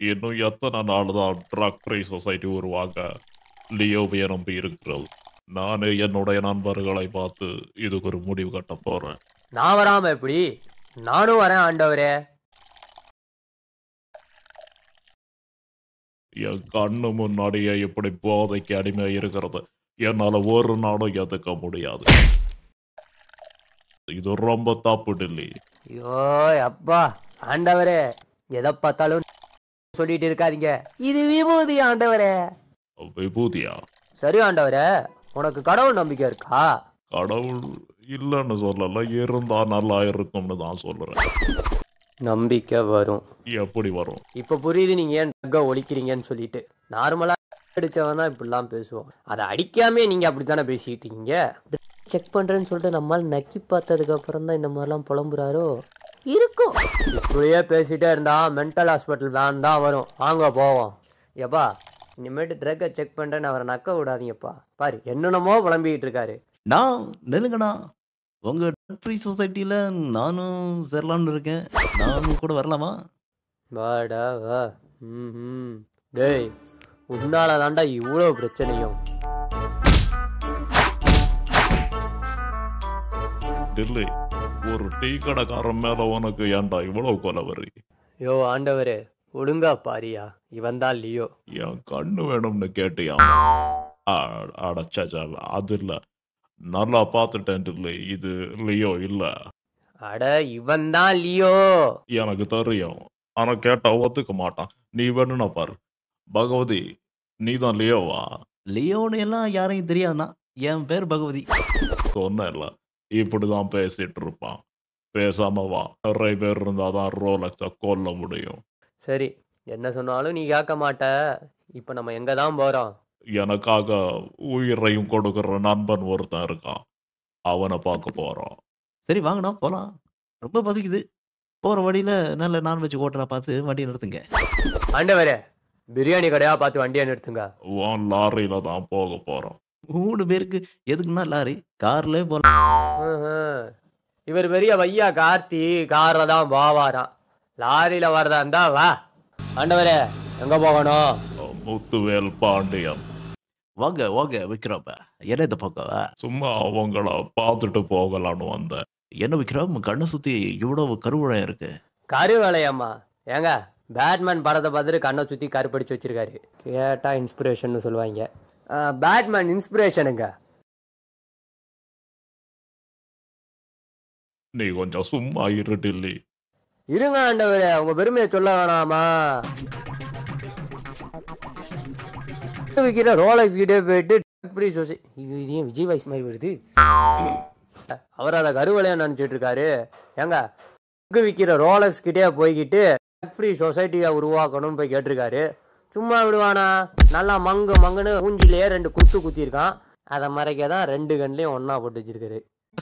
இன்னும் எத்தனை நாள் தான் ட்ரக் ஃப்ரீ சொசைட்டி உருவாக்க லியோவை நம்பி இருக்கிறது நானே என்னுடைய நண்பர்களை பார்த்து இதுக்கு ஒரு முடிவு கட்ட போறேன் நான் வராம எப்படி நானும் வரேன் ஆண்டவரே என் கண்ணு முன்னாடியே இப்படி போதைக்கு அடிமை இருக்கிறது என்னால ஒரு நாளும் எதுக்க முடியாது இது ரொம்ப தப்பு டில்லி ஐயோ அப்பா ஆண்டவரே எதை பார்த்தாலும் சொல்லிட்டு இருக்காதீங்க இது விபூதி ஆண்டவரே விபூதியா சரி ஆண்டவரே உனக்கு கடவுள் நம்பிக்கை இருக்கா கடவுள் இல்லைன்னு சொல்லல இருந்தா நல்லா இருக்கும்னு தான் சொல்றேன் நம்பிக்கை வரும் எப்படி வரும் இப்ப புரியுது நீங்க ஏன் ட்ரக்கை ஒழிக்கிறீங்கன்னு சொல்லிட்டு நார்மலா அடிச்சவன் தான் இப்படிலாம் பேசுவோம் அதை அடிக்காமே நீங்க அப்படித்தானே பேசிட்டு இருக்கீங்க செக் பண்றேன்னு சொல்லிட்டு நம்மால் நக்கி பார்த்ததுக்கு அப்புறம் தான் இந்த மாதிரிலாம் புலம்புறாரோ இருக்கும் இப்படியே பேசிட்டே இருந்தா மென்டல் ஹாஸ்பிட்டல் வேன் தான் வரும் வாங்க போவோம் எப்பா இனிமேட்டு ட்ரக்கை செக் பண்றேன்னு அவரை நக்க விடாதீங்கப்பா பாரு என்னென்னமோ புலம்பிக்கிட்டு இருக்காரு நான் நெல்லுங்கண்ணா உங்க ஃப்ரீ சொசைட்டியில் நானும் சேரலாம்னு இருக்கேன் நானும் கூட வரலாமா வாடா வா ம் டேய் உன்னால தாண்டா இவ்வளோ பிரச்சனையும் டில்லி ஒரு டீ கடைக்காரன் மேல உனக்கு ஏன்டா இவ்வளவு கொலவரி யோ ஆண்டவரே ஒழுங்கா பாரியா இவன் தான் லியோ என் கண்ணு வேணும்னு கேட்டியா அடச்சா அது இல்ல நல்லா பார்த்துட்டேன் டில்லி இது லியோ இல்ல அட இவன் தான் லியோ எனக்கு தெரியும் ஆனா கேட்டா ஒத்துக்க மாட்டான் நீ வேணும்னா பாரு பகவதி நீ தான் லியோவா லியோன்னு எல்லாம் யாரையும் தெரியாதுண்ணா என் பேர் பகவதி சொன்னேன்ல இப்படிதான் பேசிட்டு இருப்பான் பேசாம வா நிறைய பேர் இருந்தாதான் ரோலக்ஸ கொல்ல முடியும் சரி என்ன சொன்னாலும் நீ கேட்க மாட்ட இப்போ நம்ம எங்க தான் போறோம் எனக்காக உயிரையும் கொடுக்கிற நண்பன் ஒருத்தன் இருக்கான் அவனை பார்க்க போறோம் சரி வாங்கண்ணா போகலாம் ரொம்ப பசிக்குது போகிற வழியில் நல்ல நான்வெஜ் ஹோட்டலாக பார்த்து வண்டியை நிறுத்துங்க ஆண்டவரே பிரியாணி கடையா பார்த்து வண்டியை நிறுத்துங்க உன் லாரியில தான் போக போறோம் மூணு பேருக்கு எதுக்குன்னா லாரி கார்லேயே போகலாம் ம்ஹும். இவர் பெரிய வையா கார்த்தி கார்ல தான் போவாராம் லாரியில வரதா இருந்தா வா ஆண்டவரே எங்க போகணும் முத்துவேல் பாண்டியன் வாங்க வாங்க விக்ரம் என்ன இந்த பக்கம் சும்மா அவங்கள பார்த்துட்டு போகலான்னு வந்தேன் என்ன விக்ரம் கண்ணை சுற்றி இவ்வளவு கருவழம் இருக்கு கருவேலையம்மா ஏங்க பேட்மேன் படத்தை பார்த்துட்டு கண்ணை சுற்றி கருப்படிச்சு வச்சிருக்காரு கேட்டா இன்ஸ்பிரேஷன் சொல்லுவாங்க அஹ், பேட்மேன் இன்ஸ்பிரேஷனுங்க நீ கொஞ்சம் சும்மா இரு டில்லி இருங்க ஆண்டவரே உங்க பெருமையை சொல்ல வேணாமா விற்கிற ரோலக்ஸ் கிட்டே போயிட்டு ஃப்ரீ சோசி இது ஏன் விஜய் வாய்ஸ் மாதிரி வருது அவர் அதை கருவலையா நினைச்சிட்டு இருக்காரு ஏங்க ட்ரக் விற்கிற ரோலக்ஸ் கிட்டே போய்கிட்டு ஃப்ரீ சொசைட்டியை உருவாக்கணும்னு போய் கேட்டிருக்காரு சும்மா விடுவானா நல்லா மங்கு மங்குன்னு மூஞ்சிலேயே ரெண்டு குத்து குத்திருக்கான் அதை மறைக்க தான் ரெண்டு கண்ணிலையும் ஒண்ணா போட்டு வச்சிருக்காரு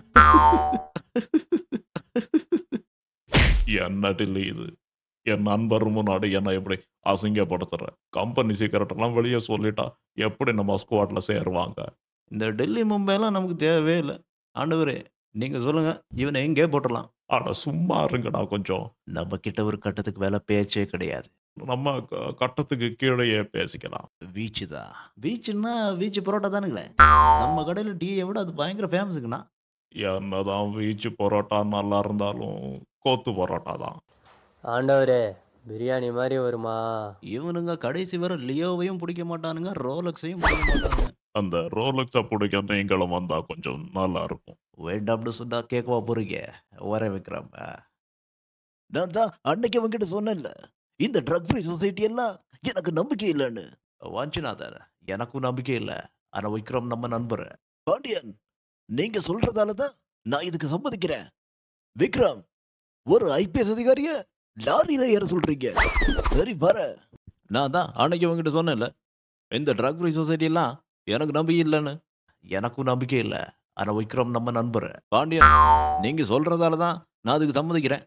என்ன டில்லி இது என் நண்பர் முன்னாடி என்ன எப்படி அசிங்கப்படுத்துற கம்பெனி சீக்கிரட் எல்லாம் வெளியே சொல்லிட்டா எப்படி நம்ம ஸ்குவாட்ல சேருவாங்க இந்த டெல்லி மும்பைலாம் நமக்கு தேவையே இல்லை ஆண்டவரே நீங்கள் சொல்லுங்கள் இவனை எங்கே போட்டுடலாம் ஆனா சும்மா இருங்கடா கொஞ்சம் நம்ம கிட்ட ஒரு கட்டத்துக்கு வேலை பேச்சே கிடையாது நம்ம க- கட்டத்துக்கு கீழேயே பேசிக்கலாம் பீச்சு தான் பீச்சுன்னா பீச்சு பரோட்டா தானுங்களே நம்ம கடையில் டீயை விட அது பயங்கர ஃபேமஸுங்கண்ணா என்னதான் வீச்சு பரோட்டா நல்லா இருந்தாலும் கோத்து பரோட்டா தான் ஆண்டவரே பிரியாணி மாதிரி வருமா இவனுங்க கடைசி வரை லியோவையும் பிடிக்க மாட்டானுங்க ரோலக்ஸையும் பிடிக்க மாட்டானுங்க அந்த ரோலக்ஸை பிடிக்க நீங்களும் வந்தா கொஞ்சம் நல்லா இருக்கும் வேண்டாம்னு சொன்னா கேட்கவா போறீங்க வர விக்ரம் நான் தான் அன்னைக்கு அவன்கிட்ட சொன்னேன்ல இந்த ட்ரக் ஃப்ரீ சொசைட்டி எல்லாம் எனக்கு நம்பிக்கை இல்லைன்னு வாஞ்சிநாதர் எனக்கும் நம்பிக்கை இல்லை ஆனா விக்ரம் நம்ம நண்பர் பாண்டியன் நீங்க சொல்றதால தான் நான் இதுக்கு சம்மதிக்கிறேன் விக்ரம் ஒரு ஐபிஎஸ் அதிகாரிய லாரியில ஏற சொல்றீங்க சரி வர நான் தான் அன்னைக்கு அவன்கிட்ட சொன்னேன்ல இந்த ட்ரக் ஃப்ரீ சொசைட்டி எல்லாம் எனக்கு நம்பிக்கை இல்லைன்னு எனக்கும் நம்பிக்கை இல்லை ஆனா விக்ரம் நம்ம நண்பர் பாண்டியன் நீங்க சொல்றதால தான் நான் அதுக்கு சம்மதிக்கிறேன்